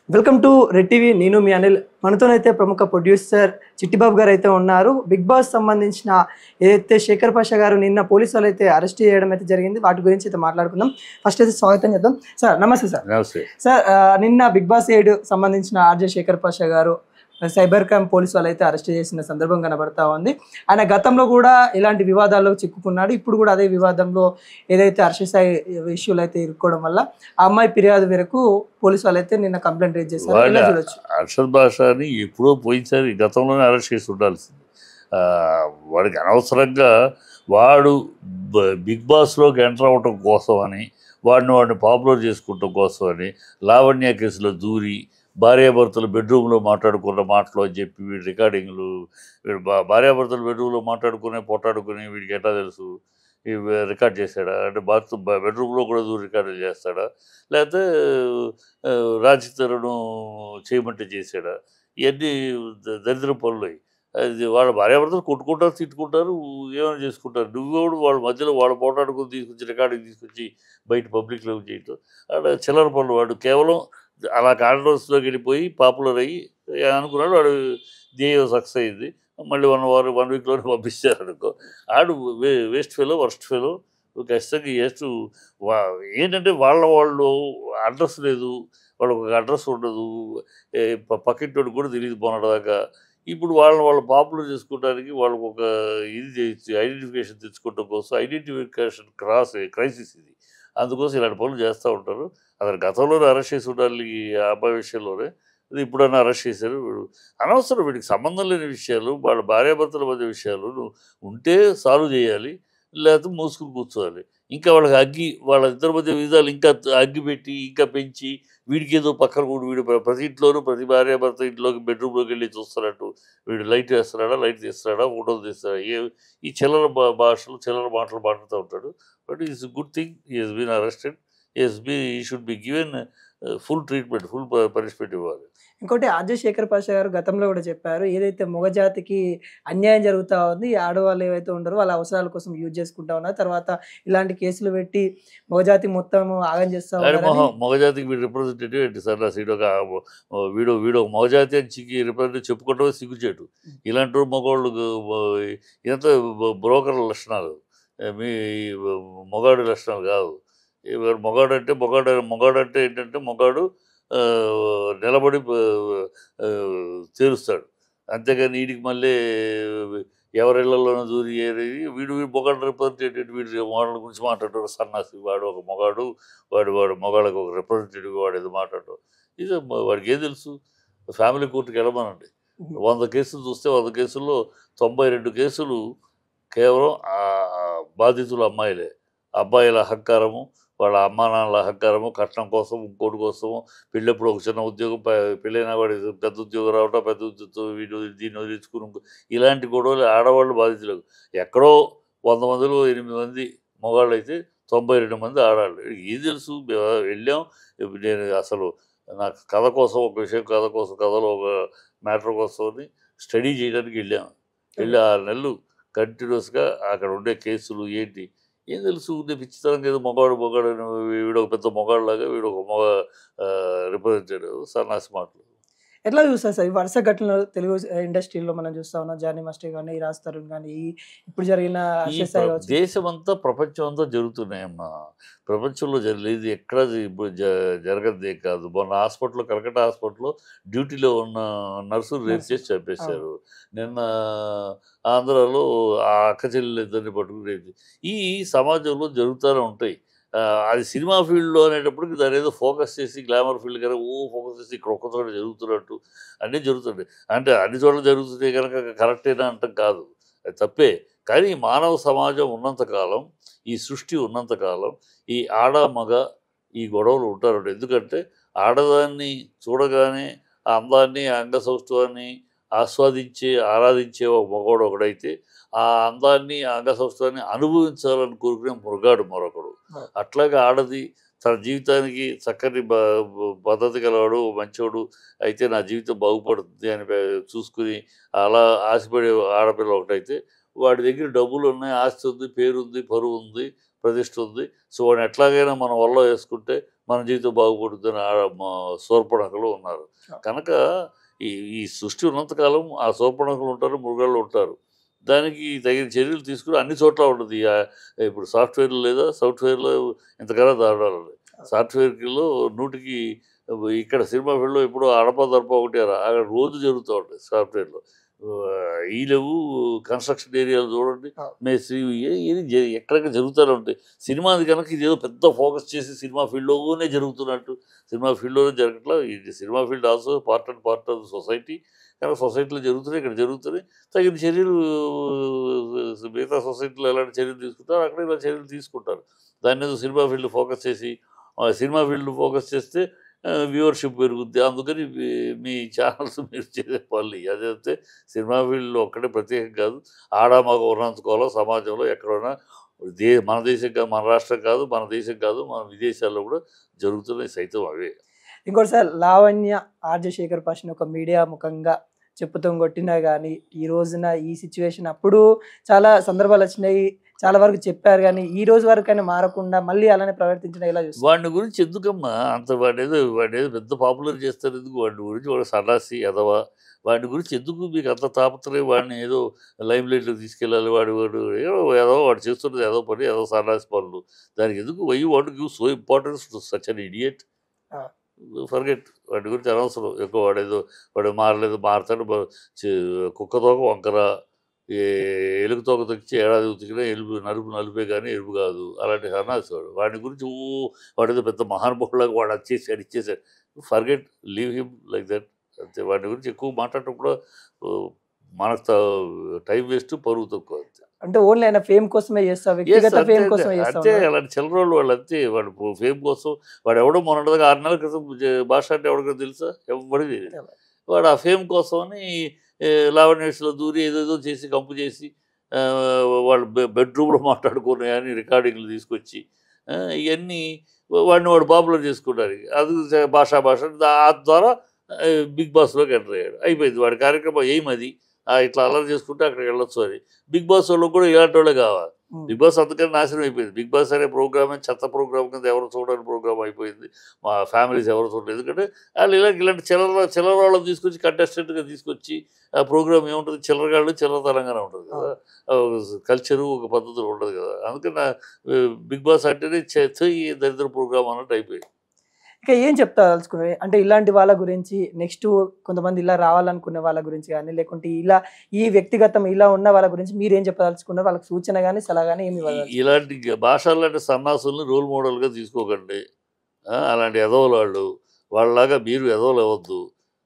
Welcome to red TV నేను మీ అనిల్ మనతోనైతే ప్రముఖ producer Chittibabu గారు అయితే ఉన్నారు బిగ్ బాస్ సంబంధించిన ఏదైతే శేఖర్ పాషా గారు నిన్న పోలీసు వాళ్ళు అయితే అరెస్ట్ చేయడం అయితే జరిగింది వాటి గురించి అయితే మాట్లాడుకుందాం ఫస్ట్ అయితే స్వాగతం చేద్దాం సార్ నమస్తే సార్ నమస్తే సార్ ఆ, నిన్న బిగ్ బాస్ ఏడు సంబంధించిన ఆర్జే శేఖర్ పాషా గారు సైబర్ క్రైమ్ పోలీసు వాళ్ళు అయితే అరెస్ట్ చేసిన సందర్భం కనబడతా ఉంది ఆయన గతంలో కూడా ఇలాంటి వివాదాల్లో చిక్కుకున్నాడు ఇప్పుడు కూడా అదే వివాదంలో ఏదైతే హర్ష సాయి ఇష్యూలు అయితే ఇరుక్కోవడం వల్ల ఆ అమ్మాయి ఫిర్యాదు మేరకు పోలీసు వాళ్ళు అయితే నిన్న కంప్లైంట్ రేజ్ చేశారు ఇలా వాళ్ళ- చూడొచ్చు అర్షద్ బాషాని ఎప్పుడో పోయినసారి గతంలోనే అరెస్ట్ చేసి ఉండాల్సింది ఆ, వాడికి అనవసరంగా వాడు బ- బిగ్ బాస్లోకి ఎంటర్ అవ్వటం కోసం అని వాడిని వాడిని పాపులర్ చేసుకుంటాం కోసం అని లావణ్య కేసులో దూరి భార్యాభర్తలు బెడ్రూమ్లో మాట్లాడుకున్న మాటలు అని చెప్పి వీడి రికార్డింగ్లు వీడు భా- భార్యాభర్తలు బెడ్రూమ్లో మాట్లాడుకునే పొట్టాడుకుని వీడికి ఎట్లా తెలుసు ఇవి రికార్డ్ చేశాడా అంటే బాత్ బెడ్రూమ్లో కూడా దూరి రికార్డులు చేస్తాడా లేకపోతే ఆ, రాజకీయాలను చేయమంటే చేశాడా ఇవన్నీ ద- దరిద్ర పనులు అవి. అది వాళ్ళ భార్యాభర్తలు కొట్టుకుంటారు తిట్టుకుంటారు ఏమైనా చేసుకుంటారు నువ్వు కూడా వాళ్ళ మధ్యలో వాళ్ళ పోటాడుకుని తీసుకొచ్చి రికార్డింగ్ తీసుకొచ్చి బయట పబ్లిక్లో చేయటం అక్కడ చిల్లర పనులు వాడు కేవలం అలా కాంట్రవర్స్లోకి వెళ్ళిపోయి పాపులర్ అయ్యి అనుకున్నాడు వాడు ధ్యేయం సక్సెస్ అయింది మళ్ళీ వన్ వారం వన్ వీక్లోనే పంపిస్తారు అనుకో ఆడు వే వేస్ట్ ఫెలో వర్స్ట్ ఫెలో ఖచ్చితంగా చేస్తూ వా ఏంటంటే వాళ్ళ వాళ్ళు అడ్రస్ లేదు వాళ్ళకి ఒక అడ్రస్ ఉండదు ఏ ప- పక్కింటోడు కూడా తెలియదు పోనదాకా ఇప్పుడు వాళ్ళని వాళ్ళు పాపులర్ చేసుకోవడానికి వాళ్ళకి ఒక ఇది చేసి ఐడెంటిఫికేషన్ తెచ్చుకోవడం కోసం ఐడెంటిఫికేషన్ క్రాస్ క్రైసిస్ ఇది అందుకోసం ఇలాంటి పనులు చేస్తూ ఉంటారు అతను గతంలోనే అరెస్ట్ చేసి ఉండాలి ఈ అబ్బాయి విషయంలోనే ఇది ఇప్పుడన్నా అరెస్ట్ చేశారు వీడు అనవసరం వీడికి సంబంధం లేని విషయాలు వాళ్ళ భార్యాభర్తల మధ్య విషయాలు నువ్వు ఉంటే సాల్వ్ చేయాలి లేకపోతే మూసుకుని కూర్చోవాలి ఇంకా వాళ్ళకి అగ్గి వాళ్ళ ఇద్దరి మధ్య విధాలు ఇంకా అగ్గి పెట్టి ఇంకా పెంచి వీడికి ఏదో పక్కన కూడా వీడు ప్ర- ప్రతి ఇంట్లోనూ ప్రతి భార్య భర్త ఇంట్లోకి బెడ్రూమ్లోకి వెళ్ళి చూస్తున్నట్టు వీడు లైట్ వేస్తున్నాడా లైట్ తీస్తున్నాడా ఫోటోలు తీస్తాడా ఏ ఈ చిల్లర భా- భాషలు చిల్లర మాటలు మాట్లాడుతూ ఉంటాడు but is good thing is been arrested is be he should be given full treatment full punishment ఇవ్వాలి ఇంకోటి ఆర్జే శేఖర్ పాషా గారు గతంలో కూడా చెప్పారు ఏదైతే మొగజాతికి అన్యాయం జరుగుతూ ఉంది ఈ ఆడవాళ్ళు ఏవైతే ఉన్నారో వాళ్ళ అవసరాల కోసం యూజ్ చేసుకుంటా ఉన్నారు తర్వాత ఇలాంటి కేసులు పెట్టి మొగజాతి మొత్తం ఆగం చేస్తా ఆడి ఉన్నారని మొహం మగజాతికి వీడు రిప్రజెంటేటివ్ ఏంటి సార్ నా సీడ్ ఒక వీడు వీడు ఒక మగజాతి అని చిక్కి రిప్రజెంటేటివ్ చెప్పుకోవటమే సిగ్గుచేటు ఇలాంటి మగవాళ్ళు ఇదంతా బ్రోకర్ లక్షణాలు ఏ, మీ మొగాడు లక్షణాలు కాదు ఈ వాడు మొగాడు అంటే మొగాడు మొగాడు అంటే ఏంటంటే మొగాడు ఆ, నిలబడి ఆ, తీరుస్తాడు అంతేగాని వీడికి మళ్ళీ ఎవరిళ్లలోనూ దూరి ఏరి వీడు వీడు మొగాడు రిప్రజెంటేటివ్ వీడి మోడల్ గురించి మాట్లాడటం సన్నాసి వాడు ఒక మొగాడు వాడు వాడు మొగాళ్ళకి ఒక రిప్రజెంటేటివ్ వాడు ఏదో మాట్లాడటం ఇది మ- వాడికి ఏం తెలుసు ఫ్యామిలీ కోర్టుకి వెళ్ళమనండి వంద కేసులు చూస్తే వంద కేసుల్లో తొంభై రెండు కేసులు కేవలం ఆ బాధితుల అమ్మాయిలే అబ్బాయిల అహంకారము వాళ్ళ అమ్మా నాన్నల అహంకారము కట్నం కోసం ఇంకోటి కోసము పెళ్ళప్పుడు ఒక చిన్న ఉద్యోగం పె- పెళ్ళైన వాడి పెద్ద ఉద్యోగం రావటం పెద్ద ఉద్యోగం వీడు దీన్ని వదిలించుకుని ఇంకో- ఇలాంటి గొడవలు ఆడవాళ్ళు బాధితులకు ఎక్కడో వంద మందిలో ఎనిమిది మంది మగవాళ్ళు అయితే తొంభై రెండు మంది ఆడవాళ్ళు ఏం తెలుసు మేము వెళ్ళాం ఇప్పుడు నేను అసలు నాకు కథ కోసం ఒక విషయం కథ కోసం కథలో ఒక మ్యాటర్ కోసం స్టడీ చేయడానికి వెళ్ళాం వెళ్ళి ఆరు నెలలు కంటిన్యూస్గా అక్కడ ఉండే కేసులు ఏంటి ఏం తెలుసు ఉండే పిచ్చితనంగా ఏదో మగవాడు మగవాడు అని వీడు ఒక పెద్ద మగవాడులాగా వీడు ఒక మగ రిప్రజెంటేటివ్ సన్నాసి మాటలు ఎట్లా చూస్తారు సార్ ఈ వరుస ఘటనలు తెలుగు ఇండస్ట్రీలో మనం చూస్తా ఉన్నాం జానీ మాస్టర్ కానీ ఈ రాజ్ తరుణ్ కానీ ఈ ఇప్పుడు జరిగిన ఈ హర్ష సాయి ప్ర- కావచ్చు. దేశమంతా ప్రపంచం అంతా జరుగుతున్నాయమ్మా ప్రపంచంలో జరగలేదు ఎక్కడ ఇప్పుడు జ జరగదే కాదు మొన్న హాస్పిటల్లో కలకట్ట హాస్పిటల్లో డ్యూటీలో ఉన్న నర్సులు రేప్ నర్సు. చేసి చంపేశారు నిన్న ఆంధ్రాలో ఆ అక్క చెల్లెలు ఇద్దరిని పట్టుకుని రేప్ చే- ఈ సమాజంలో జరుగుతూనే ఉంటాయి ఆ, అది సినిమా ఫీల్డ్లో అనేటప్పటికి దాని ఏదో ఫోకస్ చేసి గ్లామర్ ఫీల్డ్ కనుక ఓ ఫోకస్ చేసి ఇక్కడ ఒక్క చోట జరుగుతున్నట్టు అన్నీ జరుగుతుంటాయి అంటే అన్ని చోట్ల జరుగుతుంటే కనుక కరెక్టేనా అంటాం కాదు అది తప్పే కానీ మానవ సమాజం ఉన్నంతకాలం ఈ సృష్టి ఉన్నంతకాలం ఈ ఆడ మగ ఈ గొడవలు ఉంటారు ఎందుకంటే ఆడదాన్ని చూడగానే ఆ అందాన్ని ఆ అంగ సౌష్ఠవాన్ని ఆస్వాదించే ఆరాధించే ఒక మగవాడు ఒకడైతే ఆ అందాన్ని ఆ అంగ సౌష్ఠవాన్ని అనుభవించాలని కోరుకునే మృగాడు మరొకడు అట్లాగే ఆడది తన జీవితానికి చక్కని బ బ- పద్ధతి గలవాడు మంచోడు అయితే నా జీవితం బాగుపడుతుంది అని పే- చూసుకుని అలా ఆశపడే ఆడపిల్ల ఒకటైతే వాడి దగ్గర డబ్బులు ఉన్నాయి ఆస్తి ఉంది పేరు ఉంది పరువు ఉంది ప్రతిష్ట ఉంది సో వాడిని ఎట్లాగైనా మనం వల్ల వేసుకుంటే మన జీవితం బాగుపడుతుందని ఆ- మా శూర్పణకులు ఉన్నారు కనుక ఈ ఈ సృష్టి ఉన్నంతకాలం ఆ శూర్పణకులు ఉంటారు మృగాళ్ళు ఉంటారు దానికి తగిన చర్యలు తీసుకుని అన్ని చోట్ల ఉంటుంది ఆ, ఇప్పుడు సాఫ్ట్వేర్లో లేదా సాఫ్ట్వేర్లో ఇంతకన్నా దారుణాలు ఉన్నాయి సాఫ్ట్వేర్లో నూటికి ఇక్కడ సినిమా ఫీల్డ్లో ఇప్పుడు అడప దడప ఒకటి రా- అక్కడ రోజు జరుగుతూ ఉంటాయి సాఫ్ట్వేర్లో ఈ లేవు కన్స్ట్రక్షన్ ఏరియాలు చూడండి ఆ. మేస్త్రి ఏ- ఏది జ- ఎక్కడెక్కడ జరుగుతూనే ఉంటాయి సినిమాది కనుక ఇది ఏదో పెద్ద ఫోకస్ చేసి సినిమా ఫీల్డ్లోనే జరుగుతున్నట్టు సినిమా ఫీల్డ్లోనే జరగట్లా ఇది cinema field also part and part of the society కనుక సొసైటీలో జరుగుతున్నాయి ఇక్కడ జరుగుతున్నాయి తగిన చర్యలు మిగతా సొసైటీలో ఎలాంటి చర్యలు తీసుకుంటారో అక్కడ ఇలా చర్యలు తీసుకుంటారు దాని మీద సినిమా ఫీల్డ్ ఫోకస్ చేసి ఆ సినిమా ఫీల్డ్ ఫోకస్ చేస్తే వ్యూవర్షిప్ పెరుగుద్ది అందుకని మీ- మీ ఛానల్స్ మీరు చేసే పనులు అదైతే సినిమా ఫీల్డ్లో ఒక్కటే ప్రత్యేకం కాదు ఆడ మగ ఉన్నందుకోవాలో సమాజంలో ఎక్కడైనా దే మన దేశం కాదు మన రాష్ట్రం కాదు మన దేశం కాదు మన విదేశాల్లో కూడా జరుగుతున్నాయి సైతం అవే ఇంకోటి సార్ లావణ్య ఆర్జే శేఖర్ పాషని ఒక మీడియా ముఖంగా చెప్పుతూ కొట్టినా కానీ ఈ రోజున ఈ సిచ్యువేషన్ అప్పుడు చాలా సందర్భాలు వచ్చినాయి చాలా వరకు చెప్పారు కానీ ఈ రోజు వరకైనా మారకుండా మళ్ళీ అలానే ప్రవర్తించిన ఇలా చూస్తారు వాడిని గురించి ఎందుకమ్మా అంత వాడేదో వాడేదో పెద్ద పాపులర్ చేస్తారు ఎందుకు వాడి గురించి వాడు సన్నాసి ఎదవా వాడి గురించి ఎందుకు మీకు అంత తాపత్రయం వాడిని ఏదో లైమ్ లైట్లో తీసుకెళ్ళాలి వాడు వాడు ఏదో ఏదో వాడు చేస్తున్నది ఏదో పని ఏదో సన్నాసి పనులు దానికి ఎందుకు వై వాడు give so importance to such an idiot ఆ. ఫర్గెట్ వాడి గురించి అనవసరం ఎక్కువ వాడేదో వాడు మారలేదు మారతాడు బ- చి- కుక్కతోక వంకర ఏ ఎలుగు తోక తొక్కి ఏడాది ఉతికినా ఎలుగు నలుపు నలుపే కానీ ఎరుపు కాదు అలాంటి సన్నాసి వాడు వాడి గురించి ఓ వాడేదో పెద్ద మహానుభావులాగా వాడు వచ్చేసాడు ఇచ్చేసాడు forget leave him like that అంతే వాడి గురించి ఎక్కువ మాట్లాడటం కూడా ఓ, మనకు టైం వేస్ట్ పరువు తక్కువ అంతే అంటే ఓన్లీ ఆయన ఫేమ్ కోసమే చేస్తా Yes, వ్యక్తిగత అంతే, ఫేమ్ అంతే. కోసమే చేస్తా అంతే ఉన్నాడు. అలాంటి చిల్లరోళ్ళు వాళ్ళు అంతే వాడు ఫేమ్ కోసం వాడు ఎవడో మొన్నటిదాకా ఆరు నెలల క్రితం జ- భాష అంటే ఎవడికో తెలుసా ఎవరికి తెలియదు తెలియదు. వాడు ఆ ఫేమ్ కోసమని లావణ్యస్లో దూరి ఏదేదో చేసి కంపు చేసి ఆ, వాళ్ళు బె బెడ్రూమ్లో మాట్లాడుకున్నాయని రికార్డింగ్లు తీసుకొచ్చి ఆ, ఇవన్నీ వాడిని వాడు పాపులర్ చేసుకుంటారు అది భాషా భాష దా- ఆ ద్వారా ఆ, బిగ్ బాస్లోకి ఎంటర్ అయ్యాడు అయిపోయింది వాడి కార్యక్రమం ఏమది ఆ, ఇట్లా అల్లరి చేసుకుంటే అక్కడికి వెళ్ళొచ్చు అని బిగ్ బాస్ వాళ్ళకి కూడా ఇలాంటి వాళ్ళే కావాలి ఉమ్. బిగ్ బాస్ అందుకని నాశనం అయిపోయింది బిగ్ బాస్ అనే ప్రోగ్రామ్ చెత్త ప్రోగ్రామ్ కింద ఎవరు చూడని ప్రోగ్రామ్ అయిపోయింది మా ఫ్యామిలీస్ ఎవరు చూడలేదు ఎందుకంటే వాళ్ళు ఇలా ఇలాంటి చిల్లర చిల్లర వాళ్ళని తీసుకొచ్చి కంటెస్టెంట్గా తీసుకొచ్చి ఆ ప్రోగ్రామ్ ఏముంటుంది చిల్లరగాళ్ళు చిల్లరతనంగానే ఉంటుంది కదా కల్చరు ఒక పద్ధతులు ఉండదు కదా అందుకని నా బిగ్ బాస్ అంటేనే చెత్త ఈ దరిద్ర ప్రోగ్రామ్ అన్నట్టు అయిపోయింది ఇక ఏం చెప్తా తలుచుకున్నారు అంటే ఇలాంటి వాళ్ళ గురించి నెక్స్ట్ కొంతమంది ఇలా రావాలనుకునే వాళ్ళ గురించి కానీ లేకుంటే ఇలా ఈ వ్యక్తిగతం ఇలా ఉన్న వాళ్ళ గురించి మీరు ఏం చెప్పదలుచుకున్నారు వాళ్ళకి సూచన కానీ సలహా కానీ ఏమి ఇవ్వాలి ఈ- ఇలాంటి భాషలు లాంటి సన్నాసుల్ని రోల్ మోడల్గా తీసుకోకండి ఆ, అలాంటి ఎదవలు వాళ్ళు వాళ్ళలాగా మీరు ఎదవలు అవ్వద్దు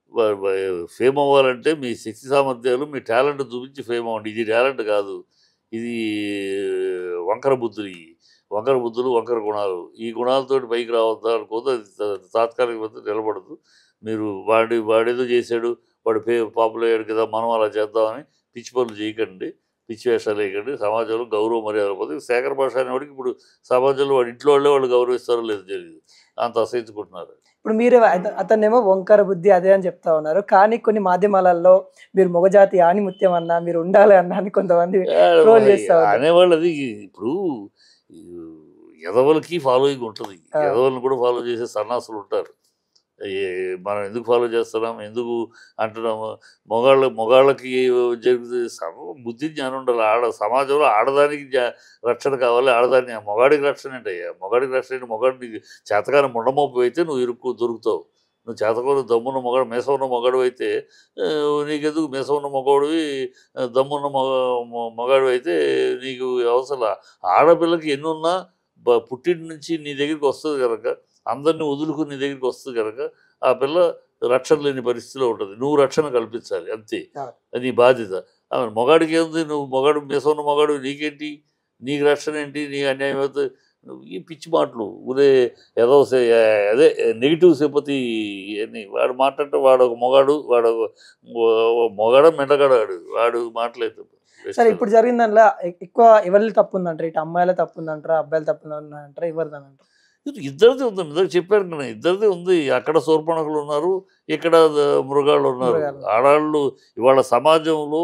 ఫేమ్ అవ్వాలంటే మీ శక్తి సామర్థ్యాలు మీ టాలెంట్ చూపించి ఫేమ్ అవ్వండి ఇది టాలెంట్ కాదు ఇది వంకర బుద్ధులు ఇవి. వంకర బుద్ధులు వంకర గుణాలు ఈ గుణాలతోటి పైకి రావద్దా అనుకోదు అది తా- తాత్కాలిక పద్ధతి నిలబడదు మీరు వాడి వాడేదో చేశాడు వాడు పే పాపులర్ అయ్యాడు కదా మనం అలా చేద్దామని పిచ్చి పనులు చేయకండి పిచ్చి వేషాలు వేయకండి సమాజంలో గౌరవ మర్యాద పోతే శేఖర్ భాష అనేవాడికి ఇప్పుడు సమాజంలో వాడు ఇంట్లో వాళ్ళే వాళ్ళు గౌరవిస్తారో లేదో తెలియదు అంత అసహించుకుంటున్నారు ఇప్పుడు మీరే అత- అతన్నేమో వంకర బుద్ధి అదే అని చెప్తా ఉన్నారు కానీ కొన్ని మాధ్యమాలలో మీరు మొగజాతి ఆణిముత్యం అన్నా మీరు ఉండాలి అన్నా అని కొంతమంది Troll చేస్తా ఉన్నారు. అనేవాళ్ళు అది ఇప్పుడు ఈ ఎదవలకి ఫాలోయింగ్ ఉంటుంది ఆ. ఎదవలను కూడా ఫాలో చేసే సన్నాసులు ఉంటారు ఏ- మనం ఎందుకు ఫాలో చేస్తున్నాం ఎందుకు అంటున్నాము మొగాళ్ళ మొగాళ్ళకి జరుగుతుంది సమ- బుద్ధి జ్ఞానం ఉండాలి ఆడ సమాజంలో ఆడదానికి జా- రక్షణ కావాలి ఆడదాన్ని మొగాడికి రక్షణ ఏంటయ్యా మొగాడికి రక్షణ ఏంటి మొగాడికి చేతకాని ముండమోపు అయితే నువ్వు ఇరుక్కు దొరుకుతావు నువ్వు చేతకొని దమ్మున్న మొగాడు మేసం ఉన్న మొగాడు అయితే ఆ, నీకెందుకు మేసం ఉన్న మొగాడివి ఆ, దమ్మున్న మొగ మొ- మొగాడు అయితే నీకు అవసరం ఆడపిల్లకి ఎన్ని ఉన్నా బ- పుట్టింటి నుంచి నీ దగ్గరికి వస్తుంది కనుక అందరిని వదులుకుని నీ దగ్గరికి వస్తుంది కనుక ఆ పిల్ల రక్షణ లేని పరిస్థితిలో ఉంటుంది నువ్వు రక్షణ కల్పించాలి అంతే ఆ. అది నీ బాధ్యత ఆ, మొగాడికి ఏముంది నువ్వు మొగాడు మేసం ఉన్న మొగాడు నీకేంటి నీకు రక్షణ ఏంటి నీ అన్యాయం అవుతుంది నువ్వు ఈ పిచ్చి మాటలు ఊరే ఏదో సే- అదే నెగిటివ్ సింపతి అని వాడు మాట్లాడితే వాడు ఒక మొగాడు వాడు ఒక మొగాడ మెండగాడాడు వాడు మాట్లాడలేదు సరే ఇప్పుడు జరిగిన దానిలో ఎ- ఎక్కువ ఎవరి తప్పు ఉందంటారు ఇటు అమ్మాయిల తప్పు ఉందంటారా అబ్బాయిల తప్పు ఉందంటారా ఎవరిదని అంటారు ఇద్దరిది ఉంది ఇందాక చెప్పారు కదా ఇద్దరిది ఉంది అక్కడ శూర్పణకులు ఉన్నారు ఇక్కడ ద- మృగాళ్ళు ఉన్నారు మృగాలు. ఆడాళ్ళు ఇవాళ సమాజంలో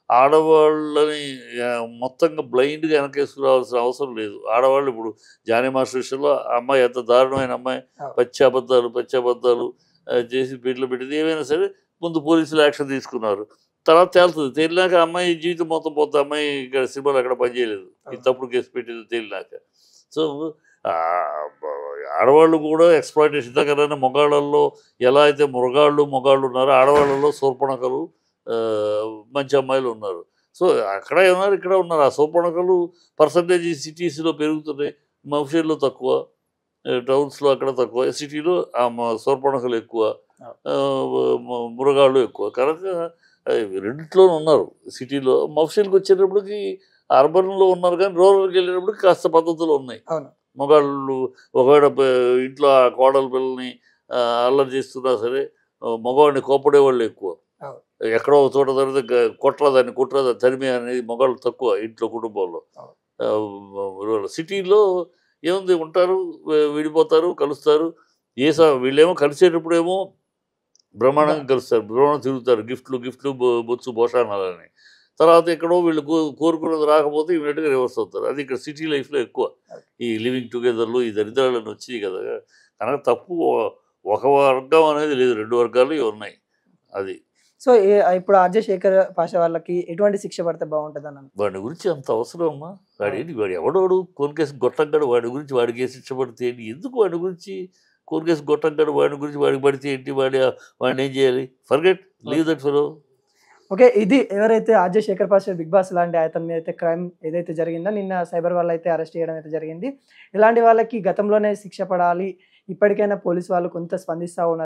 ఆడవాళ్ళని ఆ, మొత్తంగా బ్లైండ్గా వెనకేసుకురావాల్సిన అవసరం లేదు ఆడవాళ్ళు ఇప్పుడు జానీ మాస్టర్ విషయంలో ఆ అమ్మాయి ఎంత దారుణమైన అమ్మాయి అవును. పచ్చి అబద్ధాలు పచ్చి అబద్ధాలు ఆ, చేసి పెళ్లి పెట్టింది ఏమైనా సరే ముందు పోలీసులు యాక్షన్ తీసుకున్నారు తర్వాత తేలుతుంది తేలినాక ఆ అమ్మాయి జీవితం మొత్తం పోతుంది అమ్మాయి ఇక్కడ సినిమాలు అక్కడ పనిచేయలేదు ఈ అవును. తప్పుడు కేసు పెట్టింది తేలినాక సో ఆ, బ- ఆడవాళ్ళు కూడా ఎక్స్ప్లాయిటేషన్ దగ్గర మొగాళ్ళల్లో ఎలా అయితే మృగాళ్ళు మొగాళ్ళు ఉన్నారో ఆడవాళ్ళలో శూర్పణకలు ఆ, మంచి అమ్మాయిలు ఉన్నారు సో అక్కడ ఉన్నారు ఇక్కడ ఉన్నారు ఆ శూర్పణకలు పర్సంటేజ్ సిటీస్లో పెరుగుతున్నాయి మఫ్షీల్లో తక్కువ టౌన్స్లో అక్కడ తక్కువ సిటీలో ఆ మ- శూర్పణకలు ఎక్కువ ఆ, మ- మృగాళ్ళు ఎక్కువ కనుక ఆ, రెండిట్లోనూ ఉన్నారు సిటీలో మఫ్షీల్కి వచ్చేటప్పటికి అర్బన్లో ఉన్నారు కానీ రూరల్కి వెళ్ళేటప్పటికి కాస్త పద్ధతులు ఉన్నాయి అవును మగాళ్ళు ఒకవేళ ప- ఇంట్లో ఆ కోడల పిల్లల్ని ఆ, అల్లరి చేస్తున్నా సరే ఆ, మగవాడిని కోపడే వాళ్ళు ఎక్కువ అవును. ఎక్కడో ఒక చోట జరిగితే గ- కొట్టరాదని కుట్రదా తరిమి అనేది మగాళ్ళు తక్కువ ఇంట్లో కుటుంబంలో అవును. ఆ, సిటీలో ఏముంది ఉంటారు వి- విడిపోతారు కలుస్తారు ఏ స వీళ్ళేమో కలిసేటప్పుడేమో బ్రహ్మాండంగా కలుస్తారు బ్రహ్మాండం తిరుగుతారు గిఫ్ట్లు గిఫ్ట్లు బొ- బొచ్చు భోషానాలని తర్వాత ఎక్కడో వీళ్ళు కో- కోరుకున్నది రాకపోతే ఇమీడియట్గా రివర్స్ అవుతారు అది ఇక్కడ సిటీ లైఫ్లో ఎక్కువ ఈ లివింగ్ టుగెదర్లు ఈ దరిద్రాలను వచ్చాయి కదా కనుక తప్పు ఒ- ఒక వర్గం అనేది లేదు రెండు వర్గాలు ఇవి ఉన్నాయి అది సో ఏ- ఇప్పుడు ఆర్జే శేఖర్ పాష వాళ్ళకి ఎటువంటి శిక్ష పడితే బాగుంటుంది అని వాడి గురించి అంత అవసరం అమ్మా వాడు ఏంటి వాడు ఎవడోడు కోరికేసి గొట్టంగాడు వాడి గురించి వాడికి ఏ శిక్ష పడితే ఏంటి ఎందుకు వాడి గురించి కోరికేసి గొట్టంగాడు వాడి గురించి వాడికి పడితే ఏంటి వాడి వాడిని ఏం చేయాలి forget leave that fellow okay ఇది ఎవరైతే RJ Shekhar Pasha Bigg Boss లాంటి అతని మీద అయితే క్రైమ్ ఏదైతే జరిగిందో నిన్న సైబర్ వాళ్ళు అయితే అరెస్ట్ చేయడం అయితే జరిగింది ఇలాంటి వాళ్ళకి గతంలోనే శిక్ష పడాలి ఇప్పటికైనా పోలీసు వాళ్ళు కొంత స్పందిస్తూ ఉన్నారు